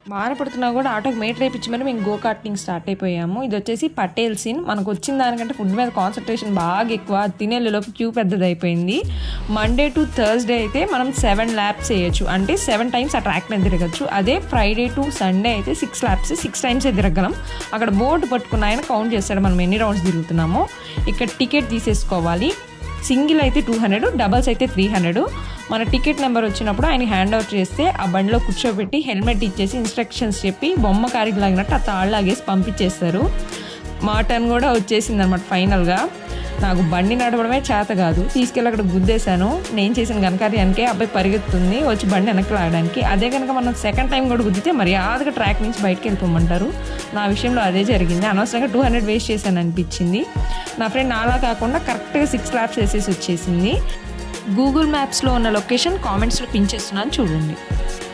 బాగా పడుతున్నా కూడా ఆటోకి మేట్ రేపించి మరి మేము గో కార్టింగ్ స్టార్ట్ అయిపోయాము ఇది వచ్చేసి పటేల్ సీన్ మనకు వచ్చిన దానికంటే ఫుడ్ మీద కాన్సన్ట్రేషన్ బాగా ఎక్కువ అది తినేలోపు క్యూ పెద్దది అయిపోయింది మండే టు థర్స్డే అయితే మనం సెవెన్ ల్యాబ్స్ చేయొచ్చు అంటే సెవెన్ టైమ్స్ ఆ ట్రాక్ మీద తిరగచ్చు అదే ఫ్రైడే టు సండే అయితే సిక్స్ ల్యాబ్స్ సిక్స్ టైమ్స్ తిరగలం అక్కడ బోర్డు పట్టుకున్న ఆయన కౌంట్ చేస్తాడు మనం ఎన్ని రౌండ్స్ తిరుగుతున్నామో ఇక్కడ టికెట్ తీసేసుకోవాలి సింగిల్ అయితే టూ హండ్రెడ్ డబల్స్ అయితే త్రీ హండ్రెడ్ మన టికెట్ నెంబర్ వచ్చినప్పుడు ఆయన హ్యాండ్ అవుట్ చేస్తే ఆ బండిలో కూర్చోబెట్టి హెల్మెట్ ఇచ్చేసి ఇన్స్ట్రక్షన్స్ చెప్పి బొమ్మ కారికి లాగినట్టు ఆ తాళ్ళు లాగేసి పంపించేస్తారు మా టర్న్ కూడా వచ్చేసింది అనమాట ఫైనల్గా నాకు బండి నడవడమే చేత కాదు తీసుకెళ్ళి అక్కడ గుద్దేశాను నేను చేసిన ఘనకార్యానికే అబ్బాయి పరిగెత్తుంది వచ్చి బండి వెనక్కి లాగడానికి అదే కనుక మనం సెకండ్ టైం కూడా గుద్దితే మర్యాదగా ట్రాక్ నుంచి బయటకు వెళ్ళిపోమంటారు నా విషయంలో అదే జరిగింది అనవసరంగా టూ హండ్రెడ్ వేస్ట్ చేశాను అనిపించింది నా ఫ్రెండ్ నాలా కాకుండా కరెక్ట్గా సిక్స్ ల్యాబ్స్ వేసేసి వచ్చేసింది గూగుల్ మ్యాప్స్లో ఉన్న లొకేషన్ కామెంట్స్లో పిన్ చేస్తున్నాను చూడండి